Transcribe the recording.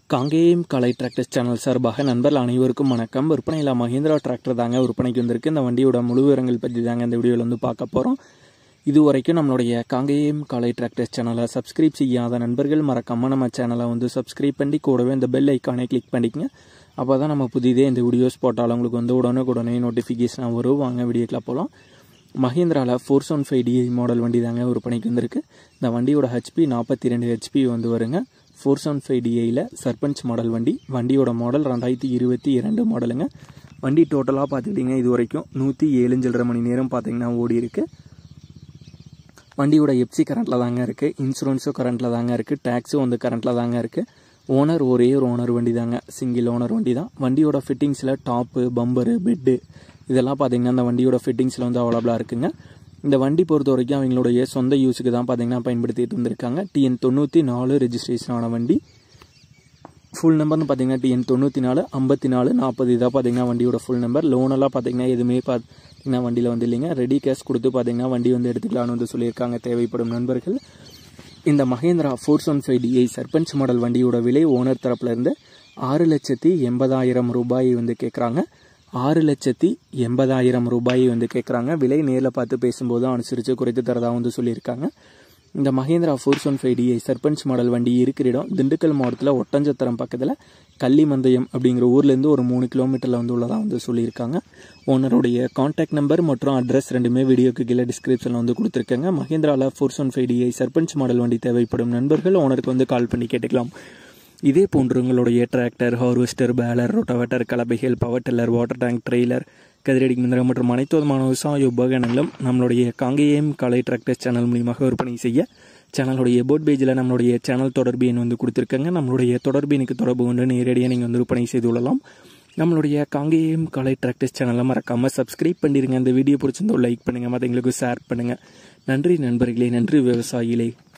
Kangeyam Kalai tractors channel சார்பாக நண்பர்கள் அனைவருக்கும் வணக்கம் விற்பனையில் மஹிந்திரா டிராக்டர் தாங்க விற்பனைக்கு வந்திருக்கு இந்த வண்டியோட முழு விவரங்கள் பற்றி தாங்க இந்த வீடியோவில் வந்து பார்க்க போகிறோம் இது வரைக்கும் நம்மளுடைய காங்கேயம் கலை டிராக்டர்ஸ் சேனலை சப்ஸ்கிரைப் செய்யாத நண்பர்கள் மறக்காம நம்ம சேனலை வந்து சப்ஸ்கிரைப் பண்ணி கூடவே இந்த பெல் ஐக்கானை கிளிக் பண்ணிக்கங்க அப்போ தான் நம்ம புதிதே இந்த வீடியோஸ் போட்டாலும் உங்களுக்கு வந்து உடனே உடனே நோட்டிஃபிகேஷன் வரும் வாங்க வீடியோக்கில் போகலாம் மஹிந்திராவில் four seven five DI model வண்டி தாங்க விற்பனைக்கு வந்திருக்கு இந்த வண்டியோட ஹெச்பி நாற்பத்தி ரெண்டு ஹெச்பி வந்து வருங்க ஃபோர் செவன் ஃபைவ் டிஐயில் சர்பஞ்ச் மாடல் வண்டி வண்டியோட மாடல் ரெண்டாயிரத்தி இருபத்தி இரண்டு மாடலுங்க வண்டி டோட்டலாக பார்த்துக்கிட்டிங்கன்னா இது வரைக்கும் நூற்றி ஏழு சில்லரை மணி நேரம் பார்த்தீங்கன்னா ஓடி இருக்கு வண்டியோட எப்சி கரண்ட்டில் தாங்க இருக்குது இன்சூரன்ஸும் கரண்ட்டில் தாங்க இருக்குது டேக்ஸும் வந்து கரண்ட்டில் தாங்க இருக்குது ஓனர் ஒரே ஒரு ஓனர் வண்டி தாங்க சிங்கிள் ஓனர் வண்டி தான் வண்டியோட ஃபிட்டிங்ஸில் டாப்பு பம்பரு பெட்டு இதெல்லாம் பார்த்தீங்கன்னா அந்த வண்டியோட ஃபிட்டிங்ஸில் வந்து அவைலபிளாக இருக்குங்க இந்த வண்டி பொறுத்த வரைக்கும் அவங்களுடைய சொந்த யூஸுக்கு தான் பார்த்தீங்கன்னா பயன்படுத்திட்டு வந்திருக்காங்க டிஎன் தொண்ணூற்றி நாலு ரெஜிஸ்ட்ரேஷன் ஆன வண்டி ஃபுல் நம்பர்னு பார்த்தீங்கன்னா டிஎன் தொண்ணூற்றி நாலு ஐம்பத்தி நாலு நாற்பது இதாக பார்த்தீங்கன்னா வண்டியோட ஃபுல் நம்பர் லோனெல்லாம் பார்த்தீங்கன்னா எதுவுமே பார்த்தீங்கன்னா வண்டியில் வந்து இல்லைங்க ரெடி கேஷ் கொடுத்து பார்த்தீங்கன்னா வண்டி வந்து எடுத்துக்கலாம்னு வந்து சொல்லியிருக்காங்க தேவைப்படும் நண்பர்கள் இந்த Mahindra four one five DI Sarpanch model வண்டியோட விலை ஓனர் தரப்புலேருந்து ஆறு லட்சத்தி எண்பதாயிரம் ரூபாய் வந்து கேட்குறாங்க ஆறு லட்சத்தி எண்பதாயிரம் ரூபாய் வந்து கேட்குறாங்க விலை நேரில் பார்த்து பேசும்போது அனுசரித்து குறைத்து தரதாக வந்து சொல்லியிருக்காங்க இந்த Mahindra four one five DI Sarpanch model வண்டி இருக்கிற இடம் திண்டுக்கல் மாவட்டத்தில் ஒட்டஞ்சத்திரம் பக்கத்தில் கள்ளிமந்தயம் அப்படிங்கிற ஊர்லேருந்து ஒரு மூணு கிலோமீட்டரில் வந்து உள்ளதாக வந்து சொல்லியிருக்காங்க ஓனருடைய காண்டாக்ட் நம்பர் மற்றும் அட்ரஸ் ரெண்டுமே வீடியோக்கு கீழே டிஸ்கிரிப்ஷனில் வந்து கொடுத்துருக்காங்க மகேந்திராவில் four one five DI Sarpanch model வண்டி தேவைப்படும் நண்பர்கள் ஓனருக்கு வந்து கால் பண்ணி கேட்டுக்கலாம் இதே போன்று உங்களுடைய டிராக்டர் ஹார்வெஸ்டர் பேலர் ரொட்டவேட்டர் கலப்பைகள் power tiller water tank trailer கதிரடி மிந்திரம் மற்றும் அனைத்து விதமான விவசாய உபகரணங்களும் நம்மளுடைய காங்கேயம் கலை டிராக்டர் சேனல் மூலியமாக விற்பனை செய்ய சேனலுடைய போட் பேஜில் நம்மளுடைய சேனல் தொடர்பு எண் வந்து கொடுத்துருக்காங்க நம்மளுடைய தொடர்பு எனக்கு தொடர்பு கொண்டு நேரடியாக நீங்கள் வந்து விற்பனை செய்து கொள்ளலாம் நம்மளுடைய காங்கேயம் கலை டிராக்டர்ஸ் சேனலை மறக்காமல் சப்ஸ்கிரைப் பண்ணிடுங்க இந்த வீடியோ பிடிச்சிருந்தோ லைக் பண்ணுங்கள் மற்றவங்களுக்கு ஷேர் பண்ணுங்கள் நன்றி நண்பர்களே நன்றி விவசாயிகளே